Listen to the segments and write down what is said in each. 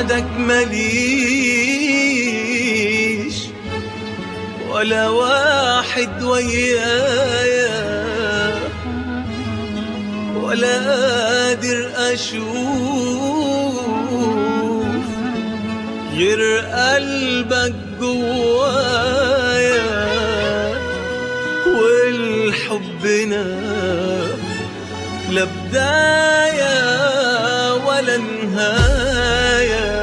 بعدك مليش ولا واحد ويايا ولا قادر اشوف غير قلبك جوايا والحبنا لا بداية ولا نهاية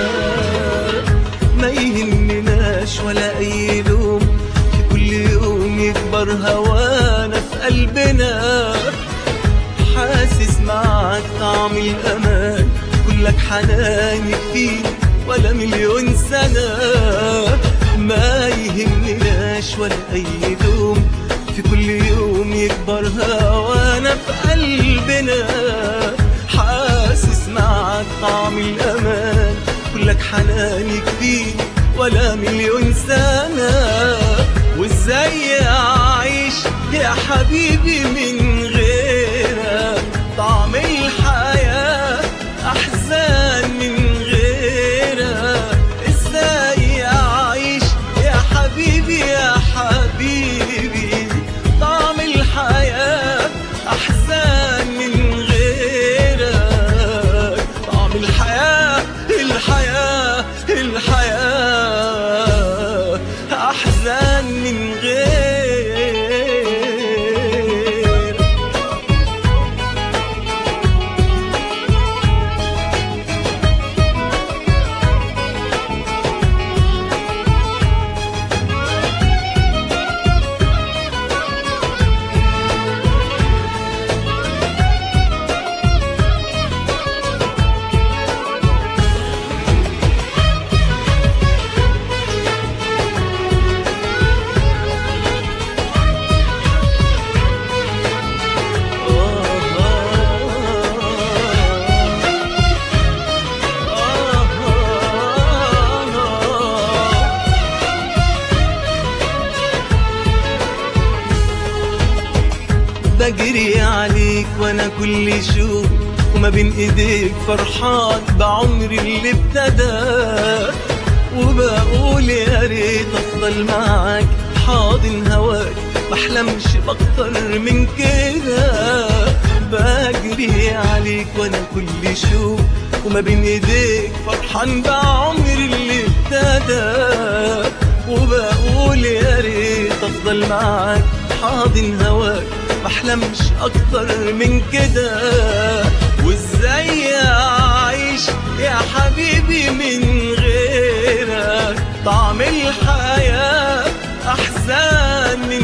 ما يهمناش ولا أي لوم في كل يوم يكبر هوانا في قلبنا حاسس معك طعم الأمان كلك حنان يكفيني ولا مليون سنة ما يهمناش ولا أي لوم في كل يوم يكبر هوانا في قلبنا حاسس معك طعم الأمان كلك حنان يكفيني ولا مليون سنة وازاي أعيش يا حبيبي من غيرك طعم الحياة أحزان من غيرك ازاي أعيش يا حبيبي يا حبيبي طعم الحياة أحزان من غيرك طعم الحياة الحياة الحياة أحزان من غيرك بجري عليك وانا كل شوق وما بين ايديك فرحان بعمري اللي ابتدى وبقول يا ريت افضل معاك حاضن هواك بحلمش باكتر من كده بجري عليك وانا كل شوق وما بين ايديك فرحان بعمري اللي ابتدى وبقول يا ريت افضل معاك حاضن هواك بحلمش اكتر من كده وازاي اعيش يا حبيبي من غيرك طعم الحياة احزان